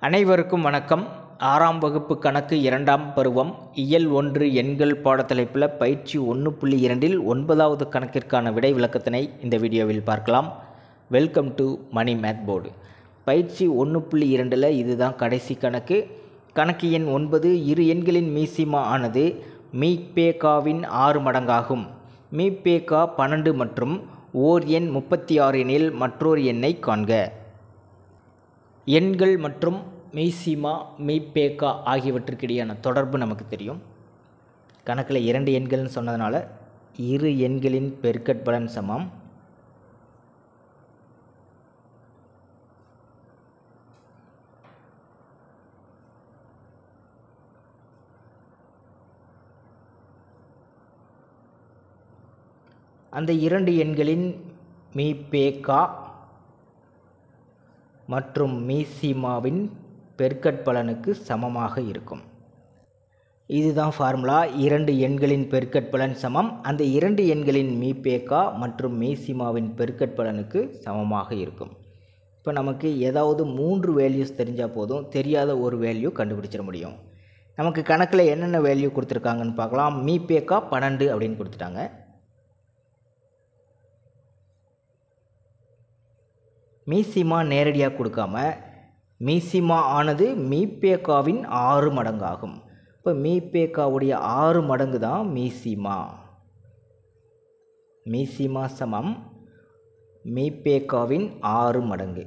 அனைவருக்கும் வணக்கம் ஆறாம் வகுப்பு கணக்கு இரண்டாம் பருவம் இயல் ஒன்று எண்கள் பாடத்தலைப்பில் பயிற்சி ஒன்று புள்ளி இரண்டில் ஒன்பதாவது கணக்கிற்கான விடை விளக்கத்தினை இந்த வீடியோவில் பார்க்கலாம் welcome to Mani math board பயிற்சி ஒன்று புள்ளி இரண்டில் இதுதான் கடைசி கணக்கு கணக்கு எண் ஒன்பது இரு எண்களின் மீசிமா ஆனது மீபேகாவின் ஆறு மடங்காகும் மீபேகா பன்னெண்டு மற்றும் ஓர் எண் முப்பத்தி ஆறு எனில் மற்றொரு எண்ணை காண்க எண்கள் மற்றும் மெய்சீமா மெய்பேக்கா ஆகியவற்றுக்கிடையான தொடர்பு நமக்கு தெரியும் கணக்கில் இரண்டு எண்கள்னு சொன்னதுனால இரு எண்களின் பெருக்கற்பலன் சமம் அந்த இரண்டு எண்களின் மீபேக்கா மற்றும் மீசிமாவின் பெருக்கற்பலனுக்கு சமமாக இருக்கும் இதுதான் ஃபார்முலா இரண்டு எண்களின் பெருக்கற்பலன் சமம் அந்த இரண்டு எண்களின் மீபேக்கா மற்றும் மீசிமாவின் பெருக்கற்பலனுக்கு சமமாக இருக்கும் இப்போ நமக்கு ஏதாவது மூன்று வேல்யூஸ் தெரிஞ்சால் போதும் தெரியாத ஒரு வேல்யூ கண்டுபிடிச்சிட முடியும் நமக்கு கணக்கில் என்னென்ன வேல்யூ கொடுத்துருக்காங்கன்னு பார்க்கலாம் மீபேக்கா பன்னெண்டு அப்படின்னு கொடுத்துட்டாங்க மீசிமா நேரடியாக கொடுக்காம மீசிமா ஆனது மீபேக்காவின் ஆறு மடங்காகும் இப்போ மீபேக்காவுடைய ஆறு மடங்கு தான் மீசிமா மீசிமா சமம் மீபேக்காவின் ஆறு மடங்கு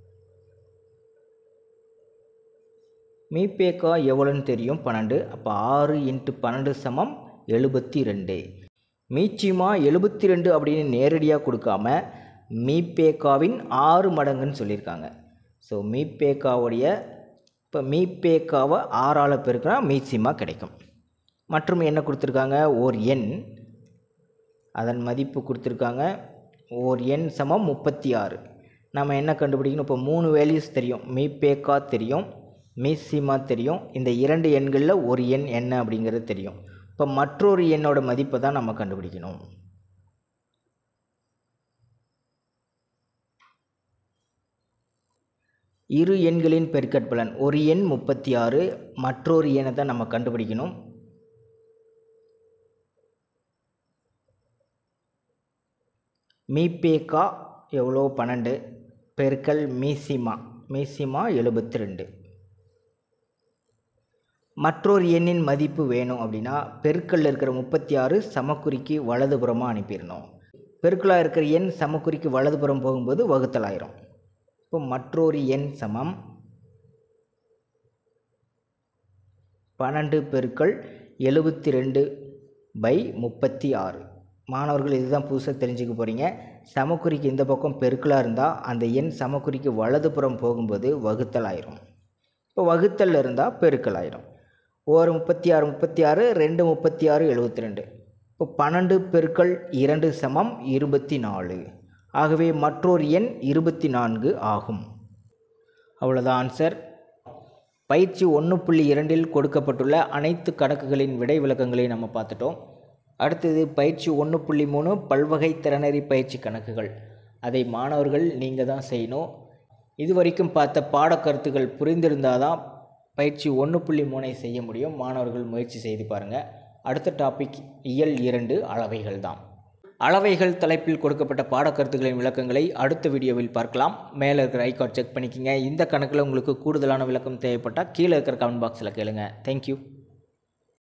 மீபேக்கா எவ்வளோன்னு தெரியும் பன்னெண்டு அப்போ ஆறு இன்ட்டு பன்னெண்டு சமம் எழுபத்தி ரெண்டு மீச்சிமா எழுபத்தி ரெண்டு அப்படின்னு நேரடியாக கொடுக்காம மீபேக்காவின் ஆறு மடங்குன்னு சொல்லியிருக்காங்க ஸோ மீபேக்காவுடைய இப்போ மீபேக்காவை ஆறால் பெருக்கினா மீசிமா கிடைக்கும் மற்றும் என்ன கொடுத்துருக்காங்க ஓர் எண் அதன் மதிப்பு கொடுத்துருக்காங்க ஓர் எண் சமம் முப்பத்தி ஆறு நம்ம என்ன கண்டுபிடிக்கணும் இப்போ மூணு வேல்யூஸ் தெரியும் மீபேக்கா தெரியும் மீசிமா தெரியும் இந்த இரண்டு எண்களில் ஒரு எண் என்ன அப்படிங்கிறது தெரியும் இப்போ மற்றொரு எண்ணோட மதிப்பை தான் நம்ம கண்டுபிடிக்கணும் இரு எண்களின் பெருக்கற்பலன் ஒரு எண் முப்பத்தி ஆறு மற்றொரு எண்ணை தான் நம்ம கண்டுபிடிக்கணும் மீபேக்கா எவ்வளோ பன்னெண்டு பெருக்கல் மீசிமா மீசிமா எழுபத்தி ரெண்டு மற்றொரு எண்ணின் மதிப்பு வேணும் அப்படின்னா பெருக்கல்ல இருக்கிற முப்பத்தி ஆறு சமக்குறிக்கு வலதுபுறமாக அனுப்பிடணும் பெருக்கலாக இருக்கிற எண் சமக்குறிக்கு வலதுபுறம் போகும்போது வகுத்தலாயிரும் இப்போ மற்றொரு எண் சமம் பன்னெண்டு பெருக்கள் எழுபத்தி ரெண்டு பை முப்பத்தி ஆறு மாணவர்கள் இதுதான் புதுசாக தெரிஞ்சுக்க போகிறீங்க சமக்குறிக்கு இந்த பக்கம் பெருக்கலாக இருந்தால் அந்த எண் சமக்குறிக்கு வலதுபுறம் போகும்போது வகுத்தல் ஆயிரும் இப்போ வகுத்தல் இருந்தால் பெருக்கல் ஆயிரும் ஒரு முப்பத்தி ஆறு முப்பத்தி ஆறு ரெண்டு முப்பத்தி ஆறு எழுபத்தி ரெண்டு இப்போ பன்னெண்டு பெருக்கள் இரண்டு சமம் இருபத்தி நாலு ஆகவே மற்றொரு எண் இருபத்தி நான்கு ஆகும் அவ்வளோதான் ஆன்சர் பயிற்சி ஒன்று புள்ளி இரண்டில் கொடுக்கப்பட்டுள்ள அனைத்து கணக்குகளின் விடை விளக்கங்களை நம்ம பார்த்துட்டோம் அடுத்தது பயிற்சி ஒன்று புள்ளி மூணு பல்வகை திறனறி பயிற்சி கணக்குகள் அதை மாணவர்கள் நீங்கள் தான் செய்யணும் இது வரைக்கும் பார்த்த பாடக்கருத்துகள் புரிந்திருந்தால் தான் பயிற்சி ஒன்று புள்ளி மூணை செய்ய முடியும் மாணவர்கள் முயற்சி செய்து பாருங்கள் அடுத்த டாபிக் இயல் இரண்டு அளவைகள் தான் அளவைகள் தலைப்பில் கொடுக்கப்பட்ட பாடக்கருத்துகளின் விளக்கங்களை அடுத்த வீடியோவில் பார்க்கலாம் மேலே இருக்கிற ஐகார்ட் செக் பண்ணிக்கோங்க இந்த கணக்கில் உங்களுக்கு கூடுதலான விளக்கம் தேவைப்பட்டால் கீழே இருக்கிற கமெண்ட் பாக்ஸில் கேளுங்க தேங்க்யூ